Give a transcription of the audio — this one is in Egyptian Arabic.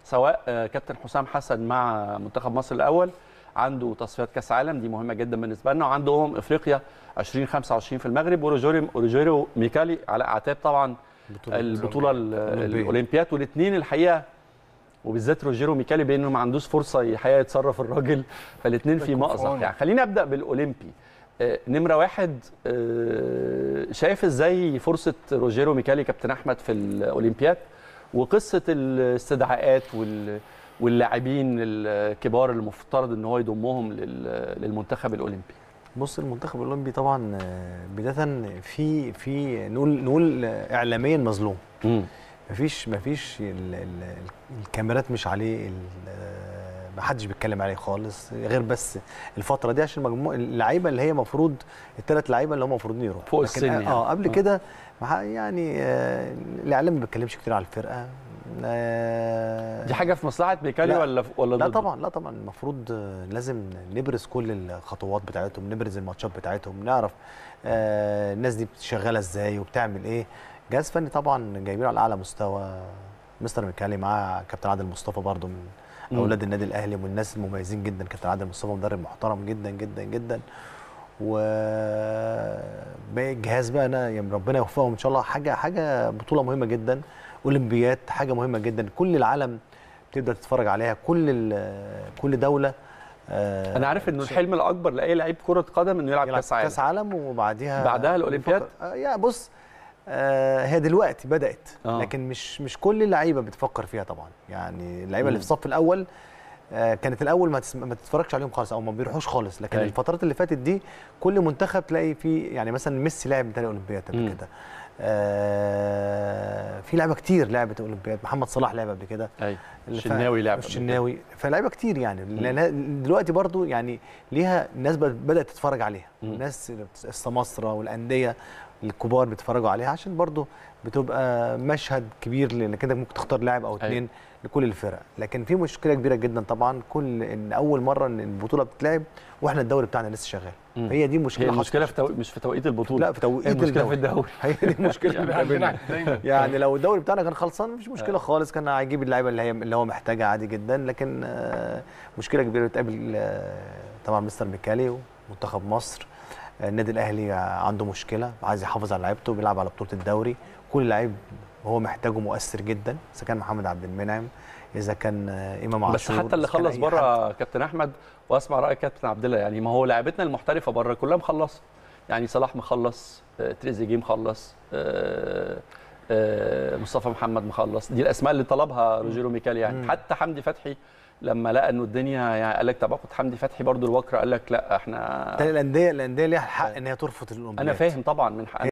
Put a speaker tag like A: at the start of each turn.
A: سواء آه، كابتن حسام حسن مع منتخب مصر الاول عنده تصفيات كاس عالم دي مهمه جدا بالنسبه لنا وعنده امم افريقيا 2025 في المغرب وروجيرو روجيرو ميكالي على اعتاب طبعا البطوله ال-
B: الأولمبية.
A: الاولمبياد والاثنين الحقيقه وبالذات روجيرو ميكالي بانه ما عندوش فرصه الحقيقه يتصرف الراجل فالاثنين في
C: يكون في
A: مأزق
C: عونه.
A: يعني خليني ابدا بالاولمبي آه، نمره واحد آه، شايف ازاي فرصه روجيرو ميكالي كابتن احمد في الاولمبياد وقصه الاستدعاءات وال واللاعبين الكبار اللي المفترض ان هو يضمهم لل- للمنتخب الاولمبي
B: بص المنتخب الاولمبي طبعا آه، بدايه في في نقول نقول آه، اعلاميا مظلوم مفيش مفيش ال- ال- الكاميرات مش عليه ال- آه، محدش بيتكلم عليه خالص غير بس الفتره دي عشان مجموع اللعيبه اللي هي المفروض الثلاث لعيبه اللي هم المفروض يروحوا
A: فوق
B: لكن
A: السن
B: اه
A: يعني.
B: آه، قبل
A: آه.
B: كده مع- يعني آه، الاعلام ما بيتكلمش كتير على الفرقه آه،
A: دي حاجه في مصلحه ميكالي
B: لا.
A: ولا ولا
B: لا
A: ضده؟
B: طبعا لا طبعا المفروض آه، لازم نبرز كل الخطوات بتاعتهم نبرز الماتشات بتاعتهم نعرف آه الناس دي شغاله ازاي وبتعمل ايه جهاز فني طبعا جايبينه على اعلى مستوى مستر ميكالي معاه كابتن عادل مصطفى برضو من
A: مم.
B: اولاد النادي الاهلي ومن الناس المميزين جدا كابتن عادل مصطفى مدرب محترم جدا جدا جدا و باقي الجهاز بقى انا يعني ربنا يوفقهم ان شاء الله حاجه حاجه بطوله مهمه جدا اولمبيات حاجه مهمه جدا كل العالم تقدر تتفرج عليها كل ال- كل دوله آه،
A: انا عارف انه الحلم الاكبر لاي لعيب كره قدم انه يلعب
B: يلعب
A: كاس عالم
B: كاس عالم وبعديها
A: بعدها الأولمبياد؟
B: بيفكر- آه يعني بص آه هي دلوقتي بدات
A: آه.
B: لكن مش مش كل اللعيبه بتفكر فيها طبعا يعني اللعيبه اللي
A: مم.
B: في الصف الاول آه كانت الاول ما, تسم... ما تتفرجش عليهم خالص او ما بيروحوش خالص لكن
A: أيوة.
B: الفترات اللي فاتت دي كل منتخب تلاقي فيه يعني مثلا ميسي لعب تاني اولمبياد قبل
A: مم.
B: كده آه في لعيبه كتير لعبت اولمبياد محمد صلاح لعب قبل كده
A: ايوه
B: اللي
A: الشناوي لعب قبل كده.
B: الشناوي فلعيبه كتير يعني لان دلوقتي برضو يعني ليها الناس بد- بدات تتفرج عليها
A: مم.
B: الناس السماسره والانديه الكبار بيتفرجوا عليها عشان برضو بتبقى مشهد كبير لانك انت ممكن تختار لاعب او اثنين لكل الفرق لكن في مشكله كبيره جدا طبعا كل ان اول مره ان البطوله بتتلعب واحنا الدوري بتاعنا لسه شغال
A: مم.
B: هي دي مشكله
A: هي المشكله
B: حصلت.
A: في تو... مش في توقيت البطوله
B: لا في توقيت
A: هي المشكله في
B: الدوري.
A: الدوري
B: هي دي المشكله اللي
C: عندنا
B: بتقابلنا
C: دايما
B: يعني لو الدوري بتاعنا كان خلصان مفيش مشكله خالص كان هيجيب اللعيبه اللي هي اللي هو محتاجها عادي جدا لكن آه، مشكله كبيره بتقابل آه، طبعا مستر ميكالي ومنتخب مصر آه، النادي الاهلي عنده مشكله عايز يحافظ على لعيبته بيلعب على بطوله الدوري كل لعيب هو محتاجه مؤثر جدا اذا كان محمد عبد المنعم اذا كان آه، امام عاشور
A: بس حتى اللي
B: إذا كان
A: خلص
B: أي
A: بره كابتن احمد واسمع راي كابتن عبد الله يعني ما هو لعيبتنا المحترفه بره كلها مخلصه يعني صلاح مخلص آه، تريزيجيه مخلص آه، آه، مصطفى محمد مخلص دي الاسماء اللي طلبها روجيرو ميكالي يعني
B: مم.
A: حتى حمدي فتحي لما لقى انه الدنيا يعني قال لك طب اخد حمدي فتحي برضو الوكره قال لك لا احنا
B: حد. الانديه الانديه ليها الحق ان هي ترفض الاولمبياد
A: انا فاهم طبعا من حق